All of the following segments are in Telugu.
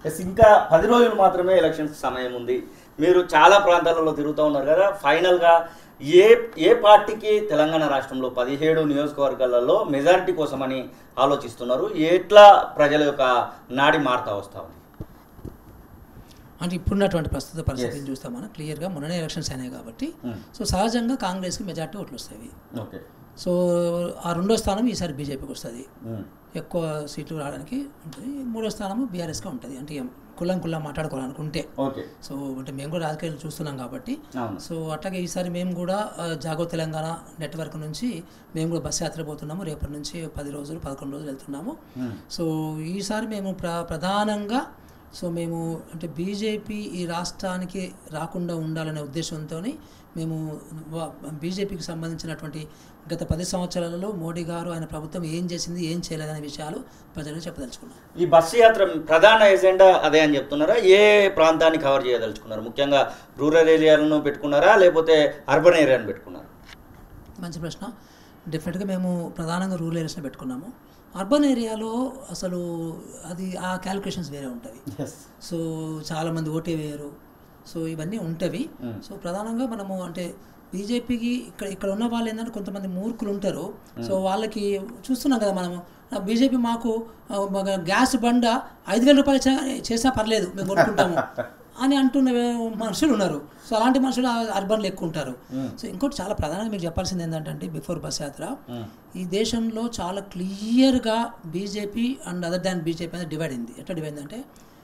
ఎస్, ఇంకా పది రోజులు మాత్రమే ఎలక్షన్స్ సమయం ఉంది మీరు చాలా ప్రాంతాలలో తిరుగుతూ ఉన్నారు కదా ఫైనల్గా ఏ ఏ పార్టీకి తెలంగాణ రాష్ట్రంలో పదిహేడు నియోజకవర్గాలలో మెజారిటీ కోసమని ఆలోచిస్తున్నారు ఎట్లా ప్రజల యొక్క నాడి మారుతా వస్తా ఉంది అంటే ఇప్పుడున్నటువంటి ప్రస్తుత పరిస్థితిని Yes. చూస్తాం మనం క్లియర్గా మొన్ననే ఎలక్షన్స్ అయినాయి కాబట్టి Hmm. సో సహజంగా కాంగ్రెస్కి మెజార్టీ ఓట్లు వస్తాయి ఓకే సో ఆ రెండో స్థానం ఈసారి బీజేపీకి వస్తుంది ఉమ్. ఎక్కువ సీట్లు రావడానికి ఉంటుంది మూడో స్థానము బీఆర్ఎస్గా ఉంటుంది అంటే ఏం కుల్లం కుల్లం మాట్లాడుకోవాలనుకుంటే ఓకే సో అంటే మేము కూడా రాజకీయాలు చూస్తున్నాం కాబట్టి అవును సో అట్లాగే ఈసారి మేము కూడా ఆ, జాగో తెలంగాణ నెట్వర్క్ నుంచి మేము కూడా బస్ యాత్ర పోతున్నాము రేపటి నుంచి పది రోజులు పదకొండు రోజులు వెళ్తున్నాము ఉమ్. సో ఈసారి మేము ప్ర ప్రధానంగా సో మేము అంటే బీజేపీ ఈ రాష్ట్రానికి రాకుండా ఉండాలనే ఉద్దేశంతో మేము బీజేపీకి సంబంధించినటువంటి గత పది సంవత్సరాలలో మోడీ గారు ఆయన ప్రభుత్వం ఏం చేసింది ఏం చేయలేదనే విషయాలు ప్రజలకు చెప్పదలుచుకున్నాం ఈ బస్సు యాత్ర ప్రధాన ఎజెండా అదే అని చెప్తున్నారా ఏ ప్రాంతాన్ని కవర్ చేయదలుచుకున్నారు ముఖ్యంగా రూరల్ ఏరియాలను పెట్టుకున్నారా లేకపోతే అర్బన్ ఏరియాను పెట్టుకున్నారా మంచి ప్రశ్న డెఫినెట్గా మేము ప్రధానంగా రూరల్ ఏరియాస్లో పెట్టుకున్నాము అర్బన్ ఏరియాలో అసలు అది ఆ క్యాలిక్యులేషన్స్ వేరే ఉంటుంది ఎస్ సో చాలామంది ఓటే వేయరు సో ఇవన్నీ ఉంటవి Mm. సో ప్రధానంగా మనము అంటే బీజేపీకి ఇక్కడ ఇక్కడ ఉన్న వాళ్ళు ఏంటంటే కొంతమంది మూర్ఖులు ఉంటారు సో వాళ్ళకి చూస్తున్నాం కదా మనము బీజేపీ మాకు ఆ, ఒక గ్యాస్ బండ ఐదు వేల రూపాయలు చే- చేసినా పర్లేదు మేము కొనుక్కుంటాము అని అంటున్న మనుషులు ఉన్నారు సో అలాంటి మనుషులు అర్బన్లో ఎక్కువ ఉంటారు సో ఇంకోటి చాలా ప్రధానంగా మీకు చెప్పాల్సింది ఏంటంటే బిఫోర్ బస్ యాత్ర ఈ దేశంలో చాలా క్లియర్గా BJP and other than BJP అనేది డివైడ్ అయింది ఎట్లా డివైడ్ అంటే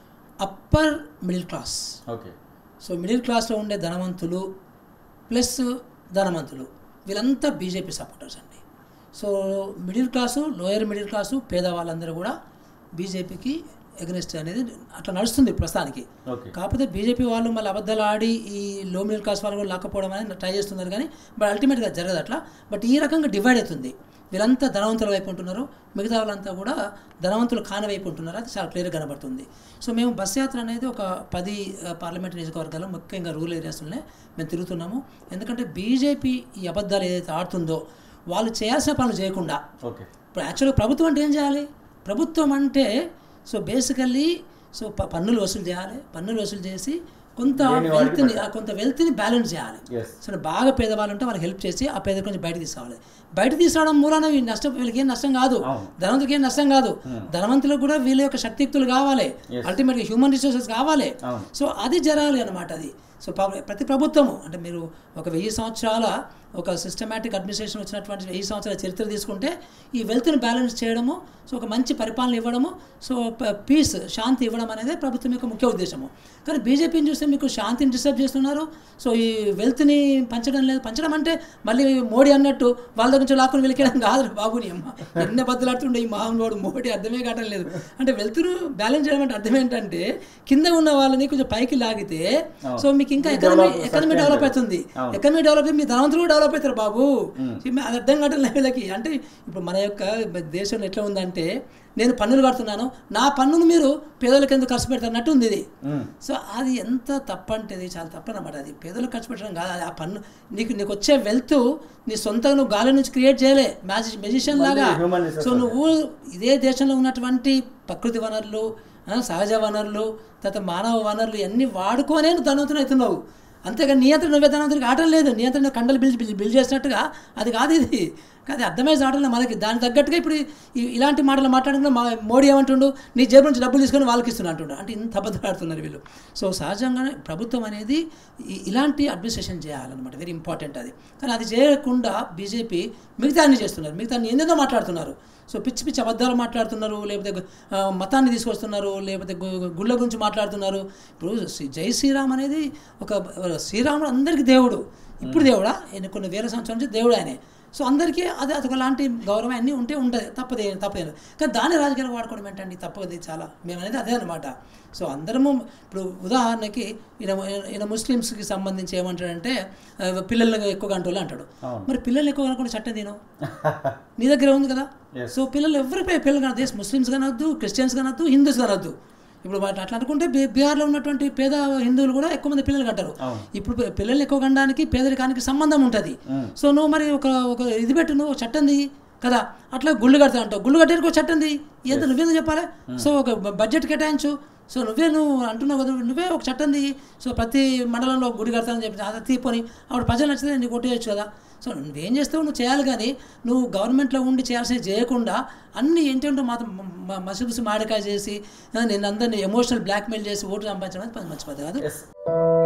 upper middle class okay so middle క్లాస్లో ఉండే ధనవంతులు ప్లస్ ధనవంతులు వీళ్ళంతా బీజేపీ సపోర్టర్స్ అండి so middle class lower middle class పేదవాళ్ళందరూ కూడా బీజేపీకి ఎగనెస్ట్ అనేది అట్లా నడుస్తుంది ప్రస్తుతానికి ఓకే కాకపోతే బీజేపీ వాళ్ళు మళ్ళీ అబద్ధాలు ఆడి ఈ లో మిడిల్ క్లాస్ వాళ్ళు కూడా లాక్కపోవడం అనేది ట్రై చేస్తున్నారు కానీ బట్ అల్టిమేట్గా జరగదు అట్లా బట్ ఈ రకంగా డివైడ్ అవుతుంది వీళ్ళంతా ధనవంతుల వైపు ఉంటున్నారు మిగతా వాళ్ళంతా కూడా ధనవంతులు కాని వైపు ఉంటున్నారు అది చాలా క్లియర్గా కనబడుతుంది సో మేము బస్ యాత్ర అనేది ఒక పది ఆ, పార్లమెంట్ నియోజకవర్గాల్లో ముఖ్యంగా రూరల్ ఏరియాస్లోనే మేము తిరుగుతున్నాము ఎందుకంటే బీజేపీ ఈ అబద్ధాలు ఏదైతే ఆడుతుందో వాళ్ళు చేయాల్సిన పనులు చేయకుండా ఓకే ఇప్పుడు యాక్చువల్గా ప్రభుత్వం అంటే ఏం చేయాలి ప్రభుత్వం అంటే సో బేసికల్లీ సో ప- పన్నులు వసూలు చేయాలి పన్నులు వసూలు చేసి కొంత లేని వాడికి వెల్త్ని కొంత వెల్త్ని బ్యాలెన్స్ చేయాలి ఎస్ సరే బాగా పేదవాళ్ళు ఉంటే వాళ్ళకి హెల్ప్ చేసి ఆ పేదరికం నుంచి బయటకు తీసుకురావాలి బయట తీసుకురావడం మూలాన ఈ నష్టం వీళ్ళకి ఏం నష్టం కాదు అవును. ధనవంతులకి ఏం నష్టం కాదు ధనవంతులకు కూడా వీళ్ళ యొక్క శక్తియుక్తులు కావాలి Yes. అల్టిమేట్గా హ్యూమన్ రిసోర్సెస్ కావాలి అవును సో అది జరగాలి అనమాట అది సో ప- ప్రతి ప్రభుత్వము అంటే మీరు ఒక వెయ్యి సంవత్సరాల ఒక సిస్టమేటిక్ అడ్మినిస్ట్రేషన్ వచ్చినటువంటి వెయ్యి సంవత్సరాల చరిత్ర తీసుకుంటే ఈ వెల్త్ని బ్యాలెన్స్ చేయడము సో ఒక మంచి పరిపాలన ఇవ్వడము సో పీస్ శాంతి ఇవ్వడం అనేది ప్రభుత్వం యొక్క ముఖ్య ఉద్దేశము కానీ బీజేపీని చూస్తే మీకు శాంతిని డిస్టర్బ్ చేస్తున్నారు సో ఈ వెల్త్ని పంచడం లేదు పంచడం అంటే మళ్ళీ మోడీ అన్నట్టు వాళ్ళ దగ్గర నుంచి లాక్కుని వెళ్ళిపోయడం కాదు బాబుని అమ్మ ఎన్ని బద్దలాడుతుండే ఈ మహానుభావుడు మోడీ అర్థమే కావడం లేదు అంటే వెల్త్ను బ్యాలెన్స్ చేయడం అంటే అర్థం ఏంటంటే కింద ఉన్న వాళ్ళని కొంచెం పైకి లాగితే సో మీకు ఇంకా మీకు economy develop- economy sustain develop అవుతుంది. అవుతుంది అవును. ఎకనమీ డెవలప్ అయితే మీ ధనవంతులు కూడా డెవలప్ అవుతారు బాబు మ్మ్. ఇది అది అర్థం కావడం లేదు వీళ్ళకి అంటే ఇప్పుడు మన యొక్క దేశంలో ఎట్లా ఉందంటే నేను పన్నులు కడుతున్నాను నా పన్నును మీరు పేదలకు ఎందుకు ఖర్చు పెడతారన్నట్టు ఉంది ఇది ఉమ్. సో అది ఎంత తప్పంటే అది చాలా తప్పనమాట అది పేదలకు ఖర్చు పెట్టడం కాదు అది ఆ పన్ను నీకు నీకు వచ్చే వెల్త్ నీ సొంతంగా నువ్వు గాలి నుంచి క్రియేట్ చేయలే మ్యాజిక్ మెజిషియన్ మళ్ళీ లాగా human resources. సో నువ్వు ఇదే దేశంలో ఉన్నటువంటి ప్రకృతి వనరులు ఆ, సహజ వనరులు తర్వాత మానవ వనరులు ఇవన్నీ వాడుకోనే నువ్వు ధనవంతులు అవుతున్నావు అంతేగాని నియంత్రణ నువ్వే ధనవంతుడికి ఆటం లేదు నియంత్రణ కండలు బిల్ బిల్ బిల్ చేసినట్టుగా అది కాదు ఇది కాదు అర్థమైతే ఆటలు మనకి దానికి తగ్గట్టుగా ఇప్పుడు ఈ- ఇలాంటి మాటలు మాట్లాడుకున్న మా మోడీ ఏమంటుండు నీ జేబు నుంచి డబ్బులు తీసుకొని వాళ్ళకి ఇస్తున్నా అంటుండు అంటే ఇంత అబద్ధాలు ఆడుతున్నారు వీళ్ళు సో సహజంగానే ప్రభుత్వం అనేది ఈ- ఇలాంటి అడ్మినిస్ట్రేషన్ చేయాలన్నమాట వెరీ ఇంపార్టెంట్ అది కానీ అది చేయకుండా బీజేపీ మిగతా అన్ని చేస్తున్నారు మిగతా అన్ని ఏందేదో మాట్లాడుతున్నారు సో పిచ్చి పిచ్చి అబద్ధాలు మాట్లాడుతున్నారు లేకపోతే ఆ, మతాన్ని తీసుకొస్తున్నారు లేకపోతే గు- గుళ్ళ గురించి మాట్లాడుతున్నారు ఇప్పుడు శ్రీ- జై శ్రీరామ్ అనేది ఒక శ్రీరాముడు అందరికీ దేవుడు ఇప్పుడు దేవుడా ఈయన కొన్ని వేల సంవత్సరాల నుంచి దేవుడు ఆయనే సో అందరికీ అది అదొక లాంటి గౌరవం అన్నీ ఉంటే ఉంటుంది తప్పదే తప్పదే కానీ దాన్ని రాజకీయాలు వాడుకోవడం ఏంటండి తప్పది చాలా మేము అనేది అదే అనమాట సో అందరము ఇప్పుడు ఉదాహరణకి ఈయన ఈయన ముస్లిమ్స్కి సంబంధించి ఏమంటాడంటే ఆ, పిల్లల్ని ఎక్కువ గంటలు అంటాడు అవును. మరి పిల్లల్ని ఎక్కువ కనుక్కుంటే చట్టం తిను నీ దగ్గర ఉంది కదా Yes. సో పిల్లలు ఎవరిపై పిల్లలు కనద్దు ముస్లిమ్స్ కనొద్దు క్రిస్టియన్స్ కనొద్దు హిందూస్ కనొద్దు ఇప్పుడు వాటి అట్లా అనుకుంటే బీ- బీహార్లో ఉన్నటువంటి పేద హిందువులు కూడా ఎక్కువ మంది పిల్లలు కంటారు అవును. ఇప్పుడు పి- పిల్లల్ని ఎక్కువ కనడానికి పేదరికానికి సంబంధం ఉంటుంది ఉమ్. సో నువ్వు మరి ఒక ఒక ఇది పెట్టు నువ్వు చట్టంది కదా అట్లా గుళ్ళు కడతా అంటావు గుళ్ళు కట్టడానికి ఒక చట్టం ది ఎంత నువ్వేందుకు చెప్పాలి సో ఒక బ- బడ్జెట్ కేటాయించు సో నువ్వే నువ్వు అంటున్నావు కదా నువ్వే ఒక చట్టం ది సో ప్రతి మండలంలో ఒక గుడి కడతానని చెప్పి అది తీపోని అప్పుడు ప్రజలు నచ్చితే నీకు కొట్టేయచ్చు కదా సో నువ్వేం చేస్తావు నువ్వు చేయాలి కానీ నువ్వు గవర్నమెంట్లో ఉండి చేయాల్సినవి చేయకుండా అన్ని ఏంటంటే మాత్రం మసిబుసి మాడికాయ చేసి ఆ, నేను అందరినీ ఎమోషనల్ బ్లాక్మెయిల్ చేసి ఓటు సంపాదించడం అనేది మంచి పద్ధతి కాదు ఎస్